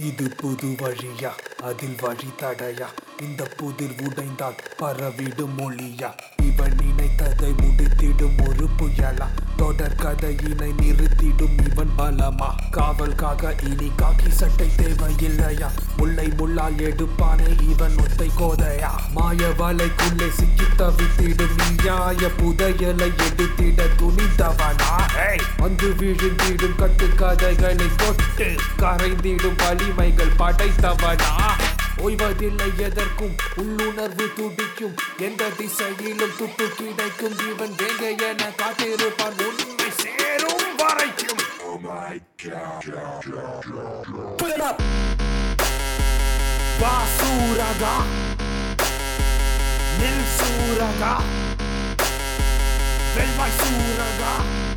இது புது வழியா அதில் வழி தடையா இந்த புதிர் உடைந்தால் பரவிடும் மொழியா இவன் நினைத்ததை முடித்திடும் ஒரு புயலா தொடர் கதையினை நிறுத்திடும் இவன் பலமா காவல்காக இனி காக்கி சட்டை தேவையில்லையா முல்லை முள்ளால் எடுப்பானே இவன் ஒத்தை கோதையா மாய வலைக்குள்ளே சிக்கி தவித்திடும் நியாய புதையலை எடுத்திட துணிந்தவனா ஏய், வந்து விழுந்திடும் கட்டுக்கதைகளை தொட்டு கரைந்திடும் வலிமைகள் படைத்தவனா ஓய்வதில்லை எதற்கும் உள்ளுணர்வு துடிக்கும் எந்த திசையிலும் துட்டு கிடைக்கும் இவன் வேங்க என காத்திருப்பான் உண்மை சேரும் வரைக்கும் Put it up! Basuraga Nil Suraga வெள்வாய் சூரகா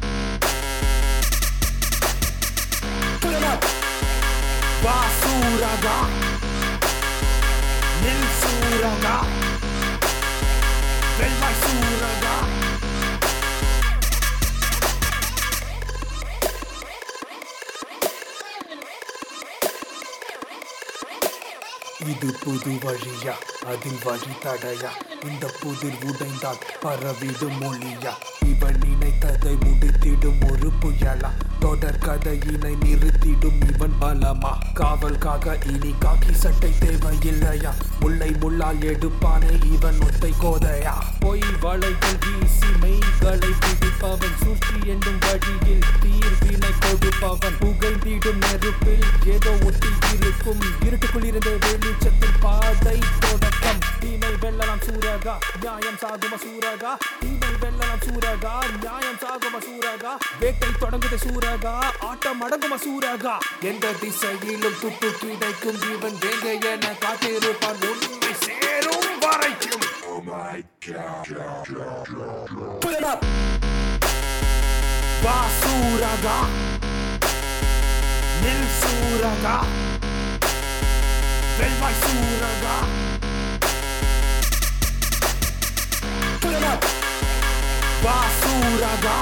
Put it up! Basuraga Nil Suraga வெள்வாய் சூரகா இது புது வழியா அதில் வழி தடையா இந்த புதிர் உடைந்தால் பரவிடும் மொழியா இவன் நினைத்ததை முடித்திடும் ஒரு புயலா தொடர் கதையினை நிறுத்திடும் இவன் பலமா காவல்காக இனி காக்கி சட்டை தேவையில்லையா முல்லை முள்ளால் எடுப்பானே இவன் ஒத்தை கோதையா பொய் வளைகள் வீசி மெய்களை பிடிப்பவன் சூழ்ச்சி என்னும் வழியில் தீர்வினை கொடுப்பவன் புகைந்திடும் நெருப்பில் ஏதோ ஒட்டி இருக்கும் இருட்டுக்குள் இருந்த வெளிச்சத்தில் பாதை தொடக்கம் தீமை வெல்லலாம் சூரகா நியாயம் சாகும சூரகா தீமை வெல்லலாம் சூரகா நியாயம் சாகும சூரகா வேட்டை தொடங்குத சூரகா ஆட்டம் அடங்கும சூரகா எந்த திசையிலும் துட்டு கிடைக்கும் இவன் வேங்க என காத்திருப்பான் உண்மை சேரும் வரைக்கும் Put it up! Basuraga Nil Suraga வெள்வாய் சூரகா Put it up! Basuraga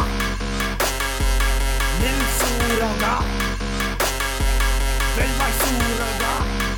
Nil Suraga வெள்வாய் சூரகா